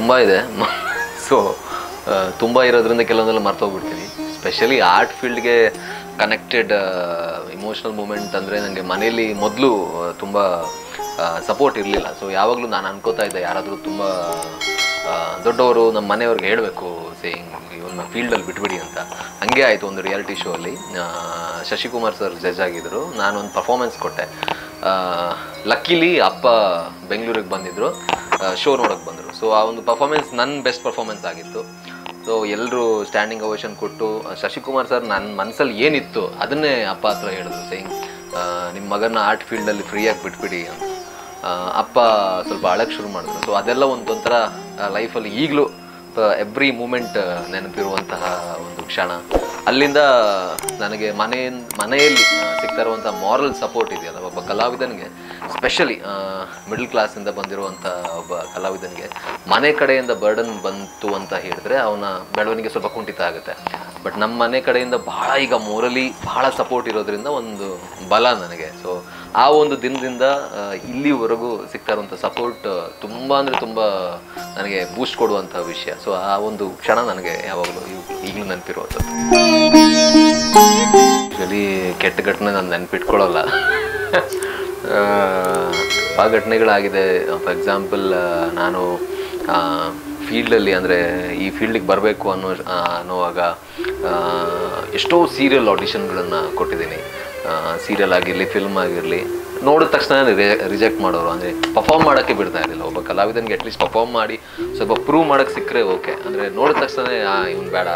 ತುಂಬ ಇದೆ ಸೊ ತುಂಬ ಇರೋದ್ರಿಂದ ಕೆಲವೊಂದೆಲ್ಲ ಮರ್ತೋಗ್ಬಿಡ್ತೀನಿ ಸ್ಪೆಷಲಿ ಆರ್ಟ್ ಫೀಲ್ಡ್ಗೆ ಕನೆಕ್ಟೆಡ್ ಇಮೋಷ್ನಲ್ ಮೂಮೆಂಟ್ ಅಂದರೆ ನನಗೆ ಮನೇಲಿ ಮೊದಲು ತುಂಬ ಸಪೋರ್ಟ್ ಇರಲಿಲ್ಲ ಸೊ ಯಾವಾಗಲೂ ನಾನು ಅನ್ಕೋತಾ ಇದ್ದೆ ಯಾರಾದರೂ ತುಂಬ ದೊಡ್ಡವರು ನಮ್ಮ ಮನೆಯವ್ರಿಗೆ ಹೇಳಬೇಕು ಸೇಯಿಂಗ್ ಇವನ್ನ ಫೀಲ್ಡಲ್ಲಿ ಬಿಟ್ಬಿಡಿ ಅಂತ ಹಂಗೆ ಆಯಿತು ಒಂದು ರಿಯಾಲಿಟಿ ಶೋ ಅಲ್ಲಿ ಆ, ಶಶಿಕುಮಾರ್ ಸರ್ ಜಡ್ಜ್ ಆಗಿದ್ದರು ನಾನೊಂದು ಪರ್ಫಾರ್ಮೆನ್ಸ್ ಕೊಟ್ಟೆ ಲಕ್ಕಿಲಿ ಅಪ್ಪ ಬೆಂಗಳೂರಿಗೆ ಬಂದಿದ್ದರು ಶೋ ನೋಡೋಕೆ ಬಂದರು ಸೊ ಆ ಒಂದು ಪರ್ಫಾರ್ಮೆನ್ಸ್ ನನ್ನ ಬೆಸ್ಟ್ ಪರ್ಫಾರ್ಮೆನ್ಸ್ ಆಗಿತ್ತು ಸೊ ಎಲ್ಲರೂ ಸ್ಟ್ಯಾಂಡಿಂಗ್ ಅವಶ್ಯನ್ ಕೊಟ್ಟು ಶಶಿಕುಮಾರ್ ಸರ್ ನನ್ನ ಮನಸ್ಸಲ್ಲಿ ಏನಿತ್ತು ಅದನ್ನೇ ಅಪ್ಪ ಹತ್ರ ಹೇಳಿದ್ರು ಸೇಯಿಂಗ್ ನಿಮ್ಮ ಮಗನ ಆರ್ಟ್ ಫೀಲ್ಡಲ್ಲಿ ಫ್ರೀಯಾಗಿ ಬಿಟ್ಬಿಡಿ ಅಂತ ಆ, ಅಪ್ಪ ಸ್ವಲ್ಪ ಅಳಕ್ಕೆ ಶುರು ಮಾಡಿದ್ರು ಸೊ ಅದೆಲ್ಲ ಒಂದು ಒಂಥರ ಲೈಫಲ್ಲಿ ಈಗಲೂ ಎವ್ರಿ ಮೂಮೆಂಟ್ ನೆನಪಿರುವಂತಹ ಒಂದು ಕ್ಷಣ ಅಲ್ಲಿಂದ ನನಗೆ ಮನೆ ಮನೆಯಲ್ಲಿ ಆ, ಸಿಗ್ತಾ ಇರುವಂಥ ಮಾರಲ್ ಸಪೋರ್ಟ್ ಇದೆಯಲ್ಲ ಒಬ್ಬ ಕಲಾವಿದನಿಗೆ ಸ್ಪೆಷಲಿ ಮಿಡಲ್ ಕ್ಲಾಸಿಂದ ಬಂದಿರುವಂಥ ಒಬ್ಬ ಕಲಾವಿದನಿಗೆ ಮನೆ ಕಡೆಯಿಂದ ಬರ್ಡನ್ ಬಂತು ಅಂತ ಹೇಳಿದ್ರೆ ಅವನ ಬೆಳವಣಿಗೆ ಸ್ವಲ್ಪ ಕುಂಠಿತ ಆಗುತ್ತೆ ಬಟ್ ನಮ್ಮ ಮನೆ ಕಡೆಯಿಂದ ಬಹಳ ಈಗ ಮೋರಲಿ ಬಹಳ ಸಪೋರ್ಟ್ ಇರೋದ್ರಿಂದ ಒಂದು ಬಲ ನನಗೆ ಸೊ ಆ ಒಂದು ದಿನದಿಂದ ಆ, ಇಲ್ಲಿವರೆಗೂ ಸಿಗ್ತಾ ಇರುವಂಥ ಸಪೋರ್ಟ್ ತುಂಬ ಅಂದರೆ ತುಂಬ ನನಗೆ ಬೂಸ್ಟ್ ಕೊಡುವಂಥ ವಿಷಯ ಸೊ ಆ ಒಂದು ಕ್ಷಣ ನನಗೆ ಯಾವಾಗಲೂ ಈಗಲೂ ನೆನಪಿರುವಂಥದ್ದು ಆ್ಯಕ್ಚುಲಿ ಕೆಟ್ಟ ಘಟನೆ ನಾನು ನೆನಪಿಟ್ಕೊಳ್ಳಲ್ಲ ಆ, ಭಾಳ ಘಟನೆಗಳಾಗಿದೆ ಫಾರ್ ಎಕ್ಸಾಂಪಲ್ ನಾನು ಫೀಲ್ಡಲ್ಲಿ ಅಂದರೆ ಈ ಫೀಲ್ಡಿಗೆ ಬರಬೇಕು ಅನ್ನೋ ಆ, ಅನ್ನೋವಾಗ ಆ, ಎಷ್ಟೋ ಸೀರಿಯಲ್ ಆಡಿಷನ್ಗಳನ್ನು ಕೊಟ್ಟಿದ್ದೀನಿ ಸೀರಿಯಲ್ ಆಗಿರಲಿ ಫಿಲ್ಮ್ ಆಗಿರಲಿ ನೋಡಿದ ತಕ್ಷಣ ರಿಜೆಕ್ಟ್ ಮಾಡೋರು ಅಂದರೆ ಪರ್ಫಾರ್ಮ್ ಮಾಡೋಕ್ಕೆ ಬಿಡ್ತಾ ಇರಲಿಲ್ಲ ಒಬ್ಬ ಕಲಾವಿದನಿಗೆ ಅಟ್ಲೀಸ್ಟ್ ಪರ್ಫಾರ್ಮ್ ಮಾಡಿ ಸ್ವಲ್ಪ ಪ್ರೂವ್ ಮಾಡೋಕ್ಕೆ ಸಿಕ್ಕರೆ ಓಕೆ ಅಂದರೆ ನೋಡಿದ ತಕ್ಷಣ ಇವ್ನು ಬೇಡ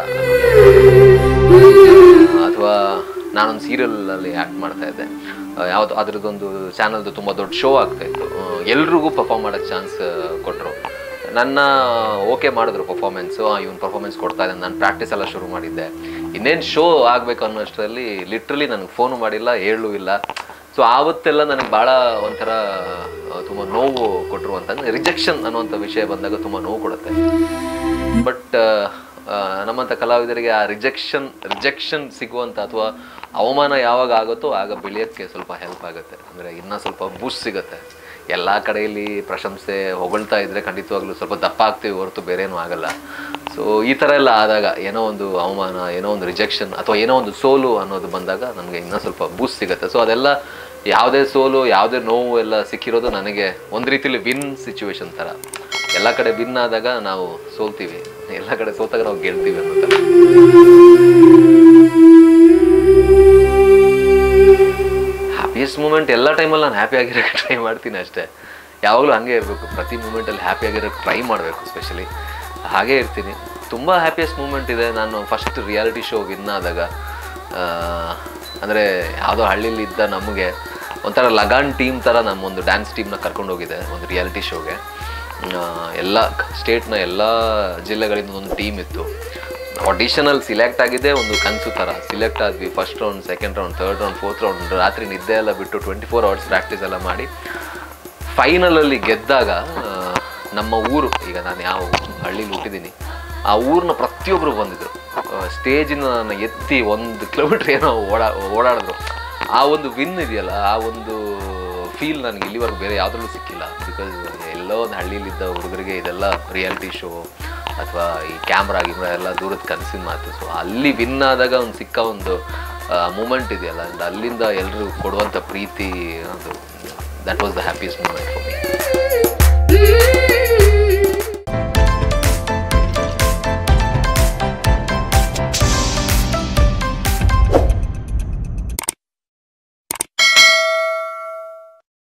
ಅಥವಾ ನಾನೊಂದು ಸೀರಿಯಲಲ್ಲಿ ಆ್ಯಕ್ಟ್ ಮಾಡ್ತಾ ಇದ್ದೆ ಯಾವುದು ಅದರದ್ದೊಂದು ಚಾನಲ್ದು ತುಂಬ ದೊಡ್ಡ ಶೋ ಆಗ್ತಾ ಇತ್ತು ಎಲ್ರಿಗೂ ಪರ್ಫಾರ್ಮ್ ಮಾಡೋಕ್ಕೆ ಚಾನ್ಸ್ ಕೊಟ್ಟರು ನನ್ನ ಓಕೆ ಮಾಡಿದ್ರು ಪರ್ಫಾರ್ಮೆನ್ಸು ಇವನು ಪರ್ಫಾರ್ಮೆನ್ಸ್ ಕೊಡ್ತಾ ಇದ್ದಾನೆ ನಾನು ಪ್ರಾಕ್ಟೀಸ್ ಎಲ್ಲ ಶುರು ಮಾಡಿದ್ದೆ ಇನ್ನೇನು ಶೋ ಆಗಬೇಕು ಅನ್ನೋಷ್ಟರಲ್ಲಿ ಲಿಟ್ರಲಿ ನನಗೆ ಫೋನು ಮಾಡಿಲ್ಲ ಹೇಳೂ ಇಲ್ಲ ಸೊ ಆವತ್ತೆಲ್ಲ ನನಗೆ ಭಾಳ ಒಂಥರ ತುಂಬ ನೋವು ಕೊಟ್ಟರು ಅಂತಂದರೆ ರಿಜೆಕ್ಷನ್ ಅನ್ನುವಂಥ ವಿಷಯ ಬಂದಾಗ ತುಂಬ ನೋವು ಕೊಡುತ್ತೆ ಬಟ್ ನಮ್ಮಂಥ ಕಲಾವಿದರಿಗೆ ಆ ರಿಜೆಕ್ಷನ್ ರಿಜೆಕ್ಷನ್ ಸಿಗುವಂಥ ಅಥವಾ ಅವಮಾನ ಯಾವಾಗ ಆಗುತ್ತೋ ಆಗ ಬೆಳೆಯೋಕ್ಕೆ ಸ್ವಲ್ಪ ಹೆಲ್ಪ್ ಆಗುತ್ತೆ ಅಂದರೆ ಇನ್ನೂ ಸ್ವಲ್ಪ ಬೂಸ್ಟ್ ಸಿಗುತ್ತೆ ಎಲ್ಲ ಕಡೆಯಲ್ಲಿ ಪ್ರಶಂಸೆ ಹೊಗಳ್ತಾ ಇದ್ದರೆ ಖಂಡಿತವಾಗ್ಲೂ ಸ್ವಲ್ಪ ದಪ್ಪ ಆಗ್ತೀವಿ ಹೊರತು ಬೇರೆ ಏನೂ ಆಗಲ್ಲ ಸೊ ಈ ಥರ ಎಲ್ಲ ಆದಾಗ ಏನೋ ಒಂದು ಅವಮಾನ ಏನೋ ಒಂದು ರಿಜೆಕ್ಷನ್ ಅಥವಾ ಏನೋ ಒಂದು ಸೋಲು ಅನ್ನೋದು ಬಂದಾಗ ನಮಗೆ ಇನ್ನೂ ಸ್ವಲ್ಪ ಬೂಸ್ಟ್ ಸಿಗುತ್ತೆ ಸೊ ಅದೆಲ್ಲ ಯಾವುದೇ ಸೋಲು ಯಾವುದೇ ನೋವು ಎಲ್ಲ ಸಿಕ್ಕಿರೋದು ನನಗೆ ಒಂದು ರೀತಿಲಿ ವಿನ್ ಸಿಚುವೇಶನ್ ಥರ ಎಲ್ಲ ಕಡೆ ವಿನ್ ಆದಾಗ ನಾವು ಸೋಲ್ತೀವಿ ಎಲ್ಲ ಕಡೆ ಸೋತಾಗ ನಾವು ಗೆಲ್ತೀವಿ ಅನ್ನೋ ಥರ ಹ್ಯಾಪಿಯೆಸ್ಟ್ ಮೂಮೆಂಟ್ ಎಲ್ಲ ಟೈಮಲ್ಲಿ ನಾನು ಹ್ಯಾಪಿ ಆಗಿರೋಕ್ಕೆ ಟ್ರೈ ಮಾಡ್ತೀನಿ ಅಷ್ಟೇ ಯಾವಾಗಲೂ ಹಾಗೆ ಇರಬೇಕು ಪ್ರತಿ ಮೂಮೆಂಟಲ್ಲಿ ಹ್ಯಾಪಿ ಆಗಿರೋಕ್ಕೆ ಟ್ರೈ ಮಾಡಬೇಕು ಸ್ಪೆಷಲಿ ಹಾಗೇ ಇರ್ತೀನಿ ತುಂಬ ಹ್ಯಾಪಿಯೆಸ್ಟ್ ಮೂಮೆಂಟ್ ಇದೆ ನಾನು ಫಸ್ಟ್ ರಿಯಾಲಿಟಿ ಶೋ ವಿನ್ ಆದಾಗ ಅಂದರೆ ಯಾವುದೋ ಹಳ್ಳಿಲಿ ಇದ್ದ ನಮಗೆ ಒಂಥರ ಲಗಾನ್ ಟೀಮ್ ಥರ ನಮ್ಮೊಂದು ಡ್ಯಾನ್ಸ್ ಟೀಮ್ನ ಕರ್ಕೊಂಡು ಹೋಗಿದೆ ಒಂದು ರಿಯಾಲಿಟಿ ಶೋಗೆ ಎಲ್ಲ ಸ್ಟೇಟ್ನ ಎಲ್ಲ ಜಿಲ್ಲೆಗಳಿಂದ ಒಂದು ಟೀಮ್ ಇತ್ತು ಆಡಿಷನಲ್ಲಿ ಸಿಲೆಕ್ಟ್ ಆಗಿದ್ದೇ ಒಂದು ಕನಸು ಥರ ಸಿಲೆಕ್ಟ್ ಆದ್ವಿ first round second round third round fourth round ರಾತ್ರಿ ನಿದ್ದೆ ಎಲ್ಲ ಬಿಟ್ಟು ಟ್ವೆಂಟಿ ಫೋರ್ ಅವರ್ಸ್ ಪ್ರಾಕ್ಟೀಸ್ ಎಲ್ಲ ಮಾಡಿ ಫೈನಲಲ್ಲಿ ಗೆದ್ದಾಗ ಆ, ನಮ್ಮ ಊರು ಈಗ ನಾನು ಯಾವ ಹಳ್ಳಿಲಿ ಹುಟ್ಟಿದ್ದೀನಿ ಆ ಊರಿನ ಪ್ರತಿಯೊಬ್ಬರು ಬಂದಿದ್ರು ಸ್ಟೇಜಿನ ನನ್ನ ಎತ್ತಿ ಒಂದು ಕಿಲೋಮೀಟ್ರ್ ಏನೋ ಓಡಾ ಓಡಾಡಿದ್ರು ಆ ಒಂದು ವಿನ್ ಇದೆಯಲ್ಲ ಆ ಒಂದು ಫೀಲ್ ನನಗೆ ಇಲ್ಲಿವರೆಗೂ ಬೇರೆ ಯಾವುದ್ರಲ್ಲೂ ಸಿಕ್ಕಿಲ್ಲ ಬಿಕಾಸ್ ಎಲ್ಲೋ ಒಂದು ಹಳ್ಳಿಲಿದ್ದ ಹುಡುಗರಿಗೆ ಇದೆಲ್ಲ ರಿಯಾಲಿಟಿ ಶೋ ಅಥವಾ ಈ ಕ್ಯಾಮ್ರಾ ಗಿಮ್ರಾ ಎಲ್ಲ ದೂರದ ಕನಸಿನ ಮಾತು ಸೊ ಅಲ್ಲಿ ವಿನ್ ಆದಾಗ ಒಂದು ಸಿಕ್ಕ ಒಂದು ಮೂಮೆಂಟ್ ಇದೆಯಲ್ಲ and ಅಲ್ಲಿಂದ ಎಲ್ಲರೂ ಕೊಡುವಂಥ ಪ್ರೀತಿ ಅದು that was the happiest moment for me